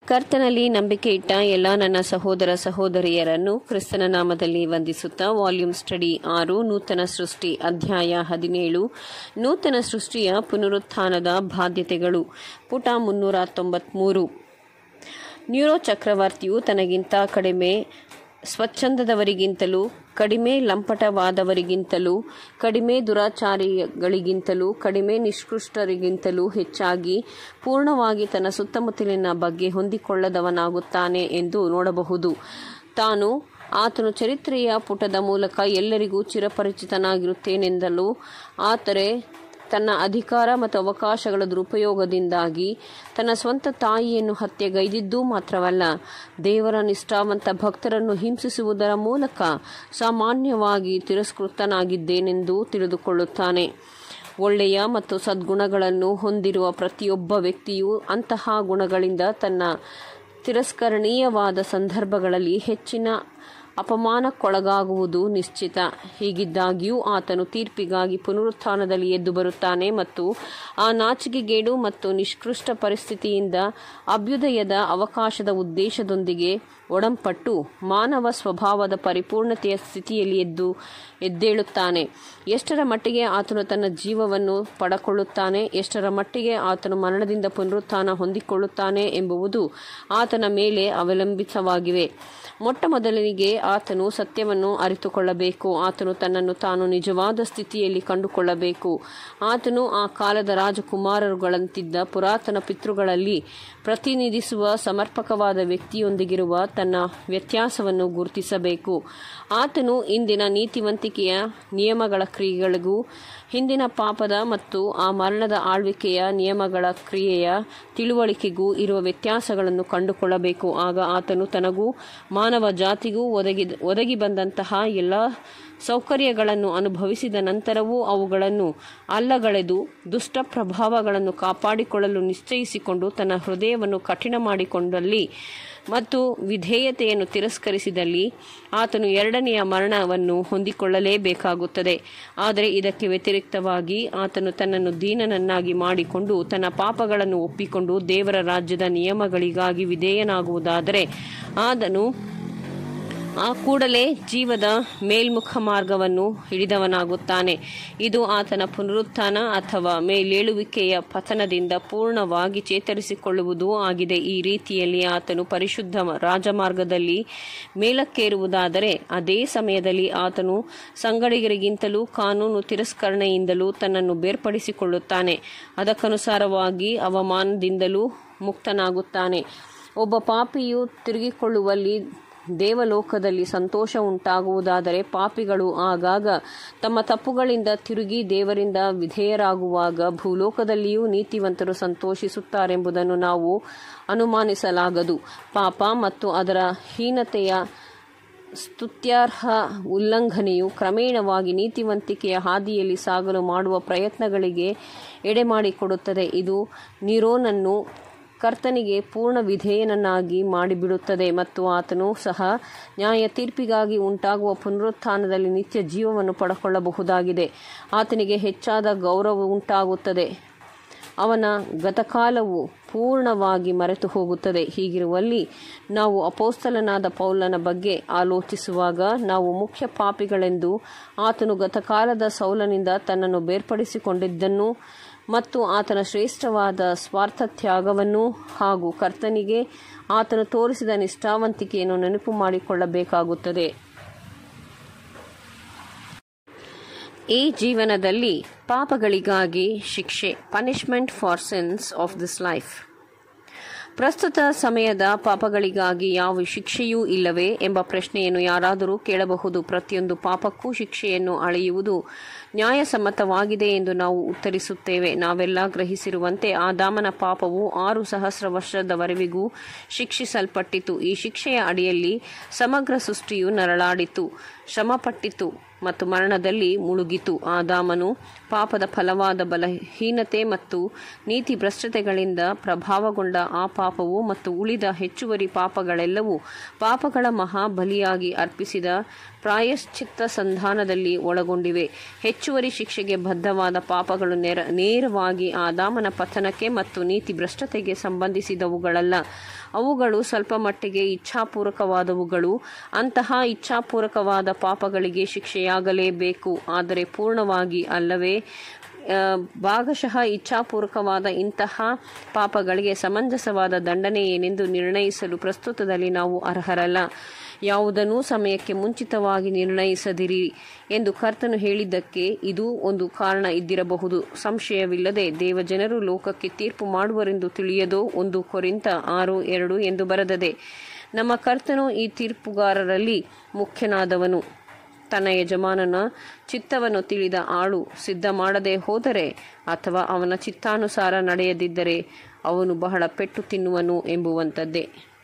ಕರ್ತನಲ್ಲಿ ನಂಬಿಕೆ ಇಟ್ಟ ಎಲ್ಲ ನನ್ನ ಸಹೋದರ ಸಹೋದರಿಯರನ್ನು ಕ್ರಿಸ್ತನ ನಾಮದಲ್ಲಿ ವಂದಿಸುತ್ತಾ ವಾಲ್ಯೂಮ್ ಸ್ಟಡಿ ಆರು ನೂತನ ಸೃಷ್ಟಿ ಅಧ್ಯಾಯ ಹದಿನೇಳು ನೂತನ ಸೃಷ್ಟಿಯ ಪುನರುತ್ಥಾನದ ಬಾಧ್ಯತೆಗಳು ಪುಟ ಮುನ್ನೂರ ತೊಂಬತ್ಮೂರು ನ್ಯೂರೋ ಚಕ್ರವರ್ತಿಯು ತನಗಿಂತ ಕಡಿಮೆ ಸ್ವಚ್ಛಂದದವರಿಗಿಂತಲೂ ಕಡಿಮೆ ಲಂಪಟವಾದವರಿಗಿಂತಲೂ ಕಡಿಮೆ ದುರಾಚಾರಿಗಳಿಗಿಂತಲೂ ಕಡಿಮೆ ನಿಷ್ಕೃಷ್ಟರಿಗಿಂತಲೂ ಹೆಚ್ಚಾಗಿ ಪೂರ್ಣವಾಗಿ ತನ್ನ ಸುತ್ತಮುತ್ತಲಿನ ಬಗ್ಗೆ ಹೊಂದಿಕೊಳ್ಳದವನಾಗುತ್ತಾನೆ ಎಂದು ನೋಡಬಹುದು ತಾನು ಆತನು ಚರಿತ್ರೆಯ ಪುಟದ ಮೂಲಕ ಎಲ್ಲರಿಗೂ ಚಿರಪರಿಚಿತನಾಗಿರುತ್ತೇನೆಂದಲೂ ಆದರೆ ತನ್ನ ಅಧಿಕಾರ ಮತ್ತು ಅವಕಾಶಗಳ ದುರುಪಯೋಗದಿಂದಾಗಿ ತನ್ನ ಸ್ವಂತ ತಾಯಿಯನ್ನು ಹತ್ಯೆಗೈದಿದ್ದೂ ಮಾತ್ರವಲ್ಲ ದೇವರ ನಿಷ್ಠಾವಂತ ಭಕ್ತರನ್ನು ಹಿಂಸಿಸುವುದರ ಮೂಲಕ ಸಾಮಾನ್ಯವಾಗಿ ತಿರಸ್ಕೃತನಾಗಿದ್ದೇನೆಂದು ತಿಳಿದುಕೊಳ್ಳುತ್ತಾನೆ ಒಳ್ಳೆಯ ಮತ್ತು ಸದ್ಗುಣಗಳನ್ನು ಹೊಂದಿರುವ ಪ್ರತಿಯೊಬ್ಬ ವ್ಯಕ್ತಿಯು ಅಂತಹ ಗುಣಗಳಿಂದ ತನ್ನ ತಿರಸ್ಕರಣೀಯವಾದ ಸಂದರ್ಭಗಳಲ್ಲಿ ಹೆಚ್ಚಿನ ಅಪಮಾನಕ್ಕೊಳಗಾಗುವುದು ನಿಶ್ಚಿತ ಹೀಗಿದ್ದಾಗ್ಯೂ ಆತನು ತೀರ್ಪಿಗಾಗಿ ಪುನರುತ್ಥಾನದಲ್ಲಿ ಎದ್ದು ಬರುತ್ತಾನೆ ಮತ್ತು ಆ ನಾಚಿಕೆಗೇಡು ಮತ್ತು ನಿಷ್ಕೃಷ್ಟ ಪರಿಸ್ಥಿತಿಯಿಂದ ಅಭ್ಯುದಯದ ಅವಕಾಶದ ಉದ್ದೇಶದೊಂದಿಗೆ ಒಡಂಪಟ್ಟು ಮಾನವ ಸ್ವಭಾವದ ಪರಿಪೂರ್ಣತೆಯ ಸ್ಥಿತಿಯಲ್ಲಿ ಎದ್ದು ಎದ್ದೇಳುತ್ತಾನೆ ಎಷ್ಟರ ಮಟ್ಟಿಗೆ ಆತನು ತನ್ನ ಜೀವವನ್ನು ಪಡಕೊಳ್ಳುತ್ತಾನೆ ಎಷ್ಟರ ಮಟ್ಟಿಗೆ ಆತನು ಮರಣದಿಂದ ಪುನರುತ್ಥಾನ ಹೊಂದಿಕೊಳ್ಳುತ್ತಾನೆ ಎಂಬುವುದು ಆತನ ಮೇಲೆ ಅವಲಂಬಿತವಾಗಿವೆ ಮೊಟ್ಟ ಮೊದಲಿಗೆ ಆತನು ಸತ್ಯವನ್ನು ಅರಿತುಕೊಳ್ಳಬೇಕು ಆತನು ತನ್ನನ್ನು ತಾನು ನಿಜವಾದ ಸ್ಥಿತಿಯಲ್ಲಿ ಕಂಡುಕೊಳ್ಳಬೇಕು ಆತನು ಆ ಕಾಲದ ರಾಜಕುಮಾರರುಗಳಂತಿದ್ದ ಪುರಾತನ ಪಿತೃಗಳಲ್ಲಿ ಪ್ರತಿನಿಧಿಸುವ ಸಮರ್ಪಕವಾದ ವ್ಯಕ್ತಿಯೊಂದಿಗಿರುವ ತನ್ನ ವ್ಯತ್ಯಾಸವನ್ನು ಗುರುತಿಸಬೇಕು ಆತನು ಇಂದಿನ ನೀತಿವಂತಿಕೆಯ ನಿಯಮಗಳ ಕ್ರಿಯೆಗಳಿಗೂ ಹಿಂದಿನ ಪಾಪದ ಮತ್ತು ಆ ಮರಣದ ಆಳ್ವಿಕೆಯ ನಿಯಮಗಳ ಕ್ರಿಯೆಯ ತಿಳುವಳಿಕೆಗೂ ಇರುವ ವ್ಯತ್ಯಾಸಗಳನ್ನು ಕಂಡುಕೊಳ್ಳಬೇಕು ಆಗ ಆತನು ತನಗೂ ಮಾನವ ಜಾತಿಗೂ ಒದಗಿ ಒದಗಿ ಬಂದಂತಹ ಎಲ್ಲ ಸೌಕರ್ಯಗಳನ್ನು ಅನುಭವಿಸಿದ ನಂತರವೂ ಅವುಗಳನ್ನು ಅಲ್ಲಗಳೆದು ದುಷ್ಟ ಪ್ರಭಾವಗಳನ್ನು ಕಾಪಾಡಿಕೊಳ್ಳಲು ನಿಶ್ಚಯಿಸಿಕೊಂಡು ತನ್ನ ಹೃದಯವನ್ನು ಕಠಿಣ ಮಾಡಿಕೊಂಡಲ್ಲಿ ಮತ್ತು ವಿಧೇಯತೆಯನ್ನು ತಿರಸ್ಕರಿಸಿದಲ್ಲಿ ಆತನು ಎರಡನೆಯ ಮರಣವನ್ನು ಹೊಂದಿಕೊಳ್ಳಲೇಬೇಕಾಗುತ್ತದೆ ಆದರೆ ಇದಕ್ಕೆ ವ್ಯತಿರಿಕ್ತವಾಗಿ ಆತನು ತನ್ನನ್ನು ದೀನನನ್ನಾಗಿ ಮಾಡಿಕೊಂಡು ತನ್ನ ಪಾಪಗಳನ್ನು ಒಪ್ಪಿಕೊಂಡು ದೇವರ ರಾಜ್ಯದ ನಿಯಮಗಳಿಗಾಗಿ ವಿಧೇಯನಾಗುವುದಾದರೆ ಆದನು ಆ ಕೂಡಲೇ ಜೀವದ ಮೇಲ್ಮುಖ ಮಾರ್ಗವನ್ನು ಹಿಡಿದವನಾಗುತ್ತಾನೆ ಇದು ಆತನ ಪುನರುತ್ಥಾನ ಅಥವಾ ಮೇಲೇಳುವಿಕೆಯ ಪತನದಿಂದ ಪೂರ್ಣವಾಗಿ ಚೇತರಿಸಿಕೊಳ್ಳುವುದೂ ಆಗಿದೆ ಈ ರೀತಿಯಲ್ಲಿ ಆತನು ಪರಿಶುದ್ಧ ರಾಜಮಾರ್ಗದಲ್ಲಿ ಮೇಲಕ್ಕೇರುವುದಾದರೆ ಅದೇ ಸಮಯದಲ್ಲಿ ಆತನು ಸಂಗಡಿಗರಿಗಿಂತಲೂ ಕಾನೂನು ತಿರಸ್ಕರಣೆಯಿಂದಲೂ ತನ್ನನ್ನು ಬೇರ್ಪಡಿಸಿಕೊಳ್ಳುತ್ತಾನೆ ಅದಕ್ಕನುಸಾರವಾಗಿ ಅವಮಾನದಿಂದಲೂ ಮುಕ್ತನಾಗುತ್ತಾನೆ ಒಬ್ಬ ಪಾಪಿಯು ತಿರುಗಿಕೊಳ್ಳುವಲ್ಲಿ ದೇವಲೋಕದಲ್ಲಿ ಸಂತೋಷ ಉಂಟಾಗುವುದಾದರೆ ಪಾಪಿಗಳು ಆಗಾಗ ತಮ್ಮ ತಪ್ಪುಗಳಿಂದ ತಿರುಗಿ ದೇವರಿಂದ ವಿಧೇಯರಾಗುವಾಗ ಭೂಲೋಕದಲ್ಲಿಯೂ ನೀತಿವಂತರು ಸಂತೋಷಿಸುತ್ತಾರೆಂಬುದನ್ನು ನಾವು ಅನುಮಾನಿಸಲಾಗದು ಪಾಪ ಮತ್ತು ಅದರ ಹೀನತೆಯ ಸ್ತುತ್ಯಾರ್ಹ ಉಲ್ಲಂಘನೆಯು ಕ್ರಮೇಣವಾಗಿ ನೀತಿವಂತಿಕೆಯ ಹಾದಿಯಲ್ಲಿ ಸಾಗಲು ಮಾಡುವ ಪ್ರಯತ್ನಗಳಿಗೆ ಎಡೆಮಾಡಿಕೊಡುತ್ತದೆ ಇದು ನಿರೋನನ್ನು ಕರ್ತನಿಗೆ ಪೂರ್ಣ ವಿಧೇಯನನ್ನಾಗಿ ಮಾಡಿಬಿಡುತ್ತದೆ ಮತ್ತು ಆತನು ಸಹ ನ್ಯಾಯ ತೀರ್ಪಿಗಾಗಿ ಉಂಟಾಗುವ ಪುನರುತ್ಥಾನದಲ್ಲಿ ನಿತ್ಯ ಜೀವವನ್ನು ಪಡ್ಕೊಳ್ಳಬಹುದಾಗಿದೆ ಆತನಿಗೆ ಹೆಚ್ಚಾದ ಗೌರವ ಉಂಟಾಗುತ್ತದೆ ಅವನ ಗತಕಾಲವು ಪೂರ್ಣವಾಗಿ ಮರೆತು ಹೋಗುತ್ತದೆ ಹೀಗಿರುವಲ್ಲಿ ನಾವು ಅಪೋಸ್ತಲನಾದ ಪೌಲನ ಬಗ್ಗೆ ಆಲೋಚಿಸುವಾಗ ನಾವು ಮುಖ್ಯ ಪಾಪಿಗಳೆಂದು ಆತನು ಗತಕಾಲದ ಸೌಲನಿಂದ ತನ್ನನ್ನು ಬೇರ್ಪಡಿಸಿಕೊಂಡಿದ್ದನ್ನು ಮತ್ತು ಆತನ ಶ್ರೇಷ್ಠವಾದ ಸ್ವಾರ್ಥ ತ್ಯಾಗವನ್ನು ಹಾಗೂ ಕರ್ತನಿಗೆ ಆತನು ತೋರಿಸಿದ ನಿಷ್ಠಾವಂತಿಕೆಯನ್ನು ನೆನಪು ಮಾಡಿಕೊಳ್ಳಬೇಕಾಗುತ್ತದೆ ಈ ಜೀವನದಲ್ಲಿ ಪಾಪಗಳಿಗಾಗಿ ಶಿಕ್ಷೆ punishment for sins of this life ಪ್ರಸ್ತುತ ಸಮಯದ ಪಾಪಗಳಿಗಾಗಿ ಯಾವ ಶಿಕ್ಷೆಯೂ ಇಲ್ಲವೇ ಎಂಬ ಪ್ರಶ್ನೆಯನ್ನು ಯಾರಾದರೂ ಕೇಳಬಹುದು ಪ್ರತಿಯೊಂದು ಪಾಪಕ್ಕೂ ಶಿಕ್ಷೆಯನ್ನು ಅಳೆಯುವುದು ನ್ಯಾಯಸಮ್ಮತವಾಗಿದೆ ಎಂದು ನಾವು ಉತ್ತರಿಸುತ್ತೇವೆ ನಾವೆಲ್ಲ ಗ್ರಹಿಸಿರುವಂತೆ ಆದಾಮನ ಪಾಪವು ಆರು ಸಹಸ್ರ ವರ್ಷದವರೆವಿಗೂ ಶಿಕ್ಷಿಸಲ್ಪಟ್ಟಿತು ಈ ಶಿಕ್ಷೆಯ ಅಡಿಯಲ್ಲಿ ಸಮಗ್ರ ಸೃಷ್ಟಿಯು ನರಳಾಡಿತು ಶ್ರಮಪಟ್ಟಿತು ಮತ್ತು ಮರಣದಲ್ಲಿ ಮುಳುಗಿತು ಆದಾಮನು ಪಾಪದ ಫಲವಾದ ಬಲಹೀನತೆ ಮತ್ತು ನೀತಿ ಭ್ರಷ್ಟತೆಗಳಿಂದ ಪ್ರಭಾವಗೊಂಡ ಆ ಪಾಪವು ಮತ್ತು ಉಳಿದ ಹೆಚ್ಚುವರಿ ಪಾಪಗಳೆಲ್ಲವೂ ಪಾಪಗಳ ಮಹಾಬಲಿಯಾಗಿ ಅರ್ಪಿಸಿದ ಪ್ರಾಯಶ್ಚಿತ್ತ ಸಂಧಾನದಲ್ಲಿ ಒಳಗೊಂಡಿವೆ ಹೆಚ್ಚುವರಿ ಶಿಕ್ಷೆಗೆ ಬದ್ಧವಾದ ಪಾಪಗಳು ನೇರ ನೇರವಾಗಿ ಆದಾಮನ ಪತನಕ್ಕೆ ಮತ್ತು ನೀತಿ ಭ್ರಷ್ಟತೆಗೆ ಸಂಬಂಧಿಸಿದವುಗಳಲ್ಲ ಅವುಗಳು ಸ್ವಲ್ಪ ಮಟ್ಟಿಗೆ ಇಚ್ಛಾಪೂರ್ವಕವಾದವುಗಳು ಅಂತಹ ಇಚ್ಛಾಪೂರ್ವಕವಾದ ಪಾಪಗಳಿಗೆ ಶಿಕ್ಷೆಯಾಗಲೇಬೇಕು ಆದರೆ ಪೂರ್ಣವಾಗಿ ಅಲ್ಲವೇ ಆ, ಭಾಗಶಃ ಇಚ್ಛಾಪೂರ್ವಕವಾದ ಇಂತಹ ಪಾಪಗಳಿಗೆ ಸಮಂಜಸವಾದ ದಂಡನೆ ಏನೆಂದು ನಿರ್ಣಯಿಸಲು ಪ್ರಸ್ತುತದಲ್ಲಿ ನಾವು ಅರ್ಹರಲ್ಲ ಯಾವುದನ್ನೂ ಸಮಯಕ್ಕೆ ಮುಂಚಿತವಾಗಿ ನಿರ್ಣಯಿಸದಿರಿ ಎಂದು ಕರ್ತನು ಹೇಳಿದ್ದಕ್ಕೆ ಇದು ಒಂದು ಕಾರಣ ಇದ್ದಿರಬಹುದು ಸಂಶಯವಿಲ್ಲದೆ ದೇವಜನರು ಲೋಕಕ್ಕೆ ತೀರ್ಪು ಮಾಡುವರೆಂದು ತಿಳಿಯದೋ ಒಂದು ಕೊರಿಂತ ಆರು ಎರಡು ಎಂದು ಬರೆದದೆ ನಮ್ಮ ಕರ್ತನು ಈ ತೀರ್ಪುಗಾರರಲ್ಲಿ ಮುಖ್ಯನಾದವನು ತನ್ನ ಯಜಮಾನನ ಚಿತ್ತವನ್ನು ತಿಳಿದ ಆಳು ಸಿದ್ಧ ಮಾಡದೆ ಹೋದರೆ ಅಥವಾ ಅವನ ಚಿತ್ತಾನುಸಾರ ನಡೆಯದಿದ್ದರೆ ಅವನು ಬಹಳ ಪೆಟ್ಟು ತಿನ್ನುವನು ಎಂಬುವಂಥದ್ದೇ